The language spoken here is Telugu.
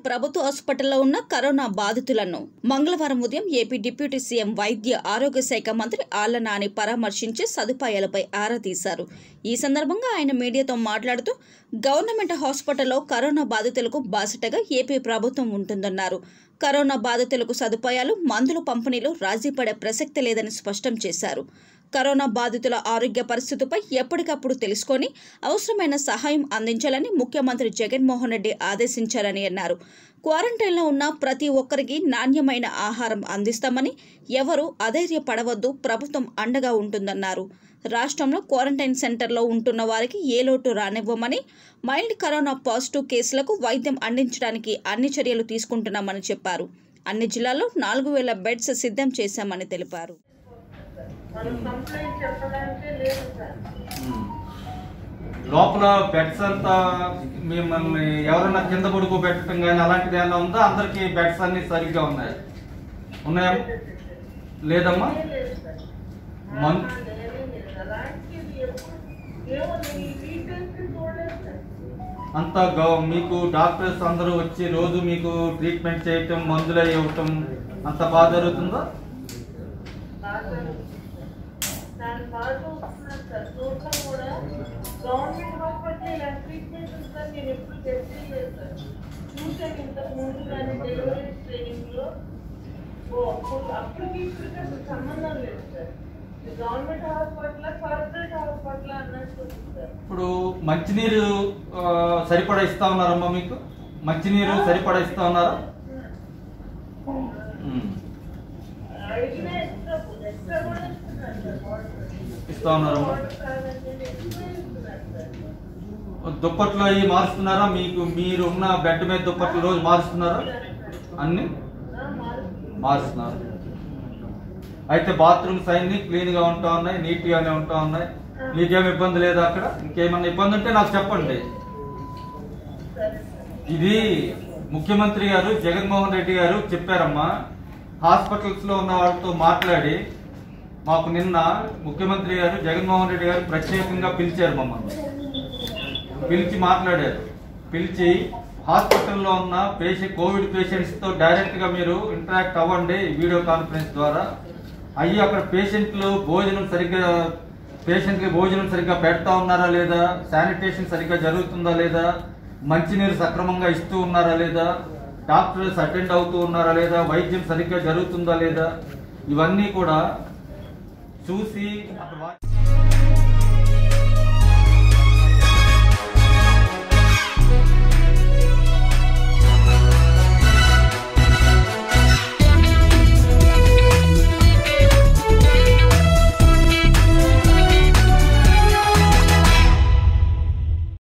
ప్రభుత్వ హాస్పిటల్లో ఉన్న కరోనా బాధితులను మంగళవారం ఉదయం ఏపీ డిప్యూటీ సీఎం వైద్య ఆరోగ్య శాఖ మంత్రి ఆళ్ల నాని పరామర్శించి సదుపాయాలపై ఆరా తీశారు ఈ సందర్భంగా ఆయన మీడియాతో మాట్లాడుతూ గవర్నమెంట్ హాస్పిటల్లో కరోనా బాధితులకు బాసటగా ఏపీ ప్రభుత్వం ఉంటుందన్నారు కరోనా బాధితులకు సదుపాయాలు మందుల పంపిణీలో రాజీ పడే ప్రసక్తి లేదని స్పష్టం చేశారు కరోనా బాధితుల ఆరోగ్య పరిస్థితిపై ఎప్పటికప్పుడు తెలుసుకొని అవసరమైన సహాయం అందించాలని ముఖ్యమంత్రి జగన్మోహన్ రెడ్డి ఆదేశించారని అన్నారు క్వారంటైన్లో ఉన్న ప్రతి ఒక్కరికి నాణ్యమైన ఆహారం అందిస్తామని ఎవరూ అధైర్యపడవద్దు ప్రభుత్వం అండగా ఉంటుందన్నారు రాష్ట్రంలో క్వారంటైన్ సెంటర్లో ఉంటున్న వారికి ఏ లోటు రానివ్వమని మైల్డ్ కరోనా పాజిటివ్ కేసులకు వైద్యం అందించడానికి అన్ని చర్యలు తీసుకుంటున్నామని చెప్పారు అన్ని జిల్లాల్లో నాలుగు వేల బెడ్స్ సిద్ధం చేశామని తెలిపారు మనం కంప్లైంట్ చెప్పడానికే లేదు సార్ ఉమ్. లోపల బెడ్స్ అంతా మిమ్మల్ని ఎవరన్నా కింద పడుకోబెట్టడం కానీ అలాంటిది ఏమైనా ఉందా అందరికి బెడ్స్ అన్ని సరిగ్గా ఉన్నాయి ఉన్నాయా లేదమ్మా ఏం లేదు సార్ మన్- ఆహా, లేనే లేదు. అలాంటిది ఎప్పుడు ఏమో నేను ఈ డీటెయిల్స్ చూడలేదు సార్ అంతా గవ- మీకు డాక్టర్స్ అందరూ వచ్చి రోజు మీకు ట్రీట్మెంట్ చేయటం మందులు ఇవ్వటం అంత బాగా జరుగుతుందా బాగా దాని బాగా చూస్తున్నాను సార్ చూడటం కూడా గవర్నమెంట్ హాస్పిటల్ ఇలా ట్రీట్మెంట్ ఉంటుందని నేను ఎప్పుడు తెలియలేదు సార్ చూసాను ఇంతకు ముందు కానీ డెలివరీ ట్రైనింగ్ లో ఓ అప్పుడు అప్పటికి ఇప్పటికి అసలు సంబంధం లేదు సార్ ఇది గవర్నమెంట్ హాస్పిటల్ కార్పొరేట్ హాస్పిటల్ అన్నట్టు ఉంది సార్ ఇప్పుడు మంచినీరు ఆ, సరిపడా ఇస్తా ఉన్నారమ్మా మీకు మంచినీరు సరిపడా ఇస్తా ఉన్నారా ఉమ్. అడిగినా ఎక్స్ట్రా ఎక్స్ట్రా కూడా ఇస్తున్నారు సార్ వాటర్ ఇస్తా ఉన్నారమ్మా వాటర్ కాదంటే ఎక్స్ట్రా ఇస్తున్నారు సార్ దుప్పట్లు అవి మారుస్తున్నారా మీకు మీరు ఉన్న బెడ్ మీద దుప్పట్లు రోజు మారుస్తున్నారా అన్ని ఆ, మారుస్తుంది. మారుస్తున్నారు అయితే బాత్రూమ్స్ అన్ని క్లీన్ గా ఉంటా ఉన్నాయి నీట్ గానే ఉంటా ఉన్నాయి మీకేం ఇబ్బంది లేదా అక్కడ ఇంకేమన్నా ఇబ్బంది ఉంటే నాకు చెప్పండి సరే సార్ ఇది ముఖ్యమంత్రి గారు జగన్మోహన్ రెడ్డి గారు చెప్పారమ్మా హాస్పిటల్స్ లో ఉన్న వాళ్ళతో మాట్లాడి మాకు నిన్న ముఖ్యమంత్రి గారు జగన్మోహన్ రెడ్డి గారు ప్రత్యేకంగా పిలిచారు మమ్మల్ని పిలిచి మాట్లాడారు పిలిచి హాస్పిటల్లో ఉన్న పేషెంట్ కోవిడ్ పేషెంట్స్ తో డైరెక్ట్ గా మీరు ఇంటరాక్ట్ అవ్వండి వీడియో కాన్ఫరెన్స్ ద్వారా అయ్యి అక్కడ పేషెంట్లు భోజనం సరిగ్గా పేషెంట్కి భోజనం సరిగ్గా పెడతా ఉన్నారా లేదా శానిటేషన్ సరిగ్గా జరుగుతుందా లేదా మంచినీరు సక్రమంగా ఇస్తూ ఉన్నారా లేదా డాక్టర్స్ అటెండ్ అవుతూ ఉన్నారా లేదా వైద్యం సరిగ్గా జరుగుతుందా లేదా ఇవన్నీ కూడా చూసి అక్కడ వా-